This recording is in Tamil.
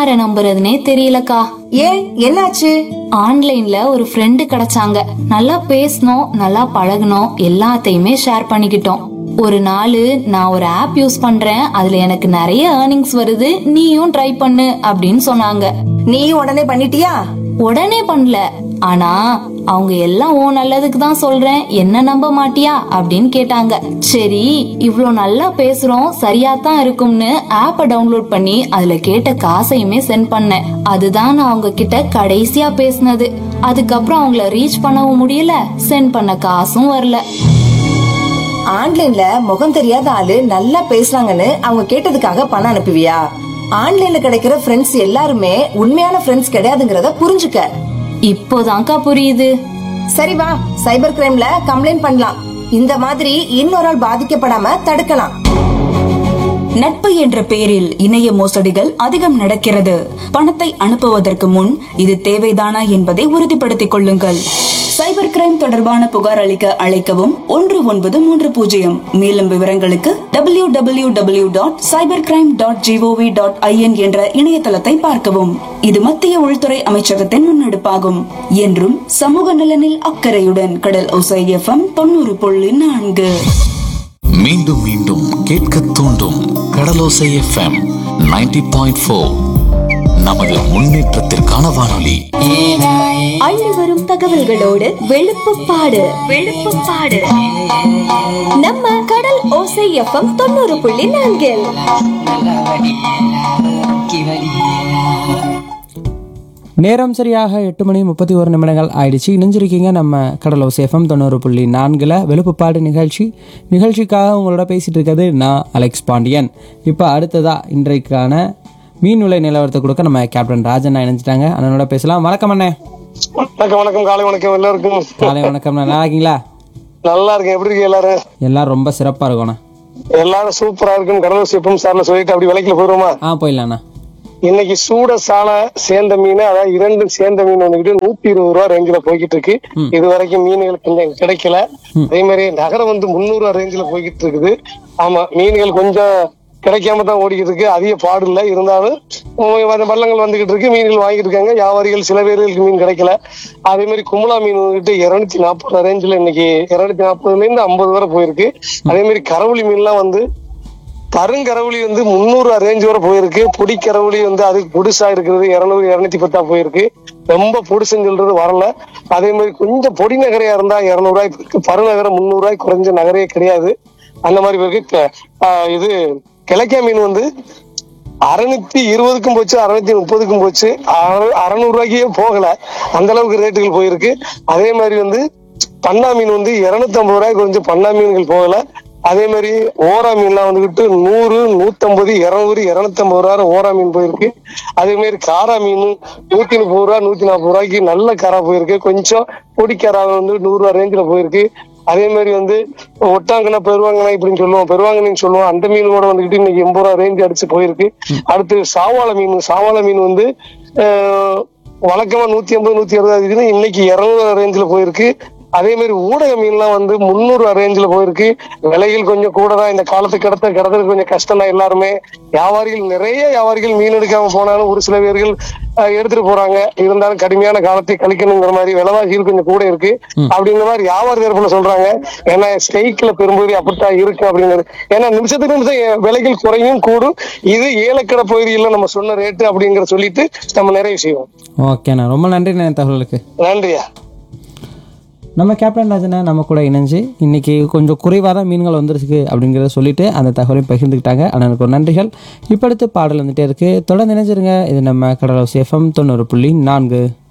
யார நம்புறதுனே தெரியலக்கா ஏன் என்னாச்சு ஆன்லைன்ல ஒரு ஃப்ரெண்டு கிடைச்சாங்க நல்லா பேசணும் நல்லா பழகணும் எல்லாத்தையுமே ஷேர் பண்ணிக்கிட்டோம் ஒரு நாள் நான் ஒரு ஆப் யூஸ் பண்றேன் அதுல எனக்கு நிறைய ஏர்னிங்ஸ் வருது நீயும் ட்ரை பண்ணு அப்படின்னு சொன்னாங்க நீயும் உடனே பண்ணிட்டியா உடனே பண்ணல ஆனா அவங்க எல்லாம் ஓ நல்லதுக்கு தான் சொல்றேன் என்ன நம்ப மாட்டியா அப்படின்னு கேட்டாங்க சரி இவ்ளோ நல்லா பேசுறோம் சரியா தான் இருக்கும்னு ஆப்ப டவுன்லோட் பண்ணி அதுல கேட்ட காசையுமே சென்ட் பண்ணேன் அதுதான் நான் அவங்க கிட்ட கடைசியா பேசினது அதுக்கப்புறம் அவங்கள ரீச் பண்ணவும் முடியல சென்ட் பண்ண காசும் வரல ஆன்லைன்ல முகம் தெரியாத ஆளு நல்லா பேசுறாங்கன்னு அவங்க கேட்டதுக்காக பணம் அனுப்புவியா ஆன்லைன்ல கிடைக்கிற ஃப்ரெண்ட்ஸ் எல்லாருமே உண்மையான ஃப்ரெண்ட்ஸ் கிடையாதுங்கறத புரிஞ்சுக்க இப்போதான்க்கா புரியுது சரி வா சைபர் கிரைம்ல கம்ப்ளைண்ட் பண்ணலாம் இந்த மாதிரி இன்னொரு ஆள் பாதிக்கப்படாம தடுக்கலாம் நட்பு என்ற பெயரில் இணைய மோசடிகள் அதிகம் நடக்கிறது பணத்தை அனுப்புவதற்கு முன் இது தேவைதானா என்பதை உறுதிப்படுத்திக் கொள்ளுங்கள் சைபர் கிரைம் தொடர்பான புகார் அளிக்க அழைக்கவும் ஒன்று ஒன்பது மூன்று பூஜ்ஜியம் மேலும் விவரங்களுக்கு W W W dot cyber crime dot GOV dot IN என்ற இணையதளத்தை பார்க்கவும் இது மத்திய உள்துறை அமைச்சகத்தின் முன்னெடுப்பாகும் என்றும் சமூக நலனில் அக்கறையுடன் கடல் ஒசை எஃப்எம் தொண்ணூறு புள்ளி நான்கு மீண்டும் மீண்டும் கேட்க தூண்டும் கடலோசை எஃப்எம் 90.4 பாயிண்ட் நமது முன்னேற்றத்திற்கான வானொலி அள்ளி வரும் தகவல்களோடு வெளுப்புப்பாடு வெளுப்புப்பாடு நம்ம கடல் ஓசை எஃப்எம் தொண்ணூறு புள்ளி நான்கில் நேரம் சரியாக எட்டு மணி முப்பத்தி ஒரு நிமிடங்கள் ஆயிடுச்சு இணைஞ்சிருக்கீங்க நம்ம கடலோ சேஃபம் தொண்ணூறு புள்ளி நான்கில் வெளுப்புப்பாடு நிகழ்ச்சி நிகழ்ச்சிக்காக உங்களோட பேசிகிட்டு இருக்கிறது நான் அலெக்ஸ் பாண்டியன் இப்போ அடுத்ததா இன்றைக்கான மீன் விலை நிலவரத்தை கொடுக்க நம்ம கேப்டன் ராஜன் இணைஞ்சிட்டாங்க அண்ணனோட பேசலாம் வணக்கம் அண்ணே வணக்கம் வணக்கம் காலை வணக்கம் எல்லாருக்கும் காலை வணக்கம் நல்லா இருக்கீங்களா நல்லா இருக்கேன் எப்படி இருக்கு எல்லாரும் எல்லாம் ரொம்ப சிறப்பாக இருக்கோண்ணா எல்லாரும் சூப்பரா இருக்கும் கடலூர் சிப்பம் சார்ல சொல்லிட்டு அப்படி விலைக்குல போயிருவோமா ஆ போயிடலாண்ணா இன்னைக்கு சூட சாலை சேர்ந்த மீன் அதாவது இரண்டு சேர்ந்த மீன் வந்துகிட்டு நூத்தி இருபது ரூபா ரேஞ்சில போய்கிட்டு இருக்கு இது வரைக்கும் மீன்கள் கொஞ்சம் கிடைக்கல அதே மாதிரி நகரம் வந்து முந்நூறு ரூபா ரேஞ்சில போய்கிட்டு இருக்குது ஆமா மீன்கள் கொஞ்சம் கிடைக்காம தான் ஓடிக்கிட்டு இருக்கு அதிக பாடு இல்ல இருந்தாலும் உம், அந்த வள்ளங்கள் வந்துகிட்டு இருக்கு மீன்கள் வாங்கிட்டு இருக்காங்க வியாபாரிகள் சில பேர்களுக்கு மீன் கிடைக்கல அதே மாதிரி கும்பலா மீன் வந்துட்டு இருநூத்தி நாற்பது ரூபா ரேஞ்சில இன்னைக்கு இருநூத்தி நாற்பதுல இருந்து ஐம்பது வரை போயிருக்கு அதே மாதிரி கரவுளி மீன்லாம் வந்து கருங்கரவுளி வந்து முந்நூறு ரேஞ்ச் வரை போயிருக்கு பொடி கரவுளி வந்து அதுக்கு புதுசா இருக்கிறது இருநூறு இருநூத்தி பத்தா போயிருக்கு ரொம்ப புதுசுன்னு சொல்றது வரல அதே மாதிரி கொஞ்சம் பொடி நகரையா இருந்தா இருநூறு ரூபாய்க்கு இருக்கு பருநகரம் முந்நூறு ரூபாய்க்கு குறைஞ்ச நகரே கிடையாது அந்த மாதிரி இருக்கு க- ஆஹ் இது கிழக்கியா மீன் வந்து அறுநூத்தி இருபதுக்கும் போச்சு அறுநூத்தி முப்பதுக்கும் போச்சு அற- அறநூறு ரூபாய்க்கே போகல அந்த அளவுக்கு ரேட்டுகள் போயிருக்கு அதே மாதிரி வந்து பண்ணா மீன் வந்து இருநூத்தி ஐம்பது ரூபாய்க்கு கொஞ்சம் பண்ணா மீன்கள் போகல அதே மாதிரி ஓரா மீன்லாம் வந்துகிட்டு நூறு நூத்தம்பது இருநூறு இருநூத்தி ஐம்பது ரூபா ஓரா மீன் போயிருக்கு அதே மாதிரி காரா மீன் நூத்தி முப்பது ரூபா நூத்தி நாற்பது ரூபாய்க்கு நல்ல காரா போயிருக்கு கொஞ்சம் பொடி காரா வந்து நூறு ரூபா ரேஞ்சில போயிருக்கு அதே மாதிரி வந்து ஒட்டாங்கனா பெருவாங்கனா இப்படின்னு சொல்லுவோம் பெருவாங்கன்னு சொல்லுவோம் அந்த மீன் கூட வந்துகிட்டு இன்னைக்கு எண்பது ரூபா ரேஞ்ச் அடிச்சு போயிருக்கு அடுத்து சாவாள மீன் சாவாள மீன் வந்து ஆஹ், வழக்கமா நூத்தி ஐம்பது நூத்தி அறுபது இருக்குது இன்னைக்கு இருநூறு ரேஞ்சில போயிருக்கு அதே மாதிரி ஊடக மீன்லாம் வந்து முந்நூறு ரேஞ்சில போயிருக்கு விலைகள் கொஞ்சம் கூட தான் இந்த காலத்துக்கு கிடத்த கிடத்துக்கு கொஞ்சம் கஷ்டம் தான் எல்லாருமே வியாபாரிகள் நிறைய வியாபாரிகள் மீன் எடுக்காம போனாலும் ஒரு சில பேர்கள் அஹ், எடுத்துட்டு போறாங்க இருந்தாலும் கடுமையான காலத்தை கழிக்கணுங்கிற மாதிரி விலைவாசிகள் கொஞ்சம் கூட இருக்கு அப்படிங்கிற மாதிரி வியாபார தரப்புல சொல்றாங்க ஏன்னா ஸ்ட்ரைக்ல பெரும்பகுதி அப்படித்தான் இருக்கு அப்படிங்கிறது ஏன்னா நிமிஷத்துக்கு நிமிஷம் விலைகள் குறையும் கூடும் இது ஏலக்கடை பகுதியில் நம்ம சொன்ன ரேட்டு அப்படிங்கிற சொல்லிட்டு நம்ம நிறைவு செய்வோம் ஓகேண்ணா ரொம்ப நன்றி நான் தகவலுக்கு நன்றியா நம்ம கேப்டன் ராஜனை நம்ம கூட இணைஞ்சு இன்னைக்கு கொஞ்சம் குறைவாக தான் மீன்கள் வந்துருக்கு அப்படிங்கிறத சொல்லிட்டு அந்த தகவலையும் பகிர்ந்துக்கிட்டாங்க அண்ணனுக்கு ஒரு நன்றிகள் இப்போ அடுத்து பாடல் வந்துட்டே இருக்கு தொடர்ந்து இணைஞ்சிருங்க இது நம்ம கடலோ சேஃபம் தொண்ணூறு புள்ளி நான்கு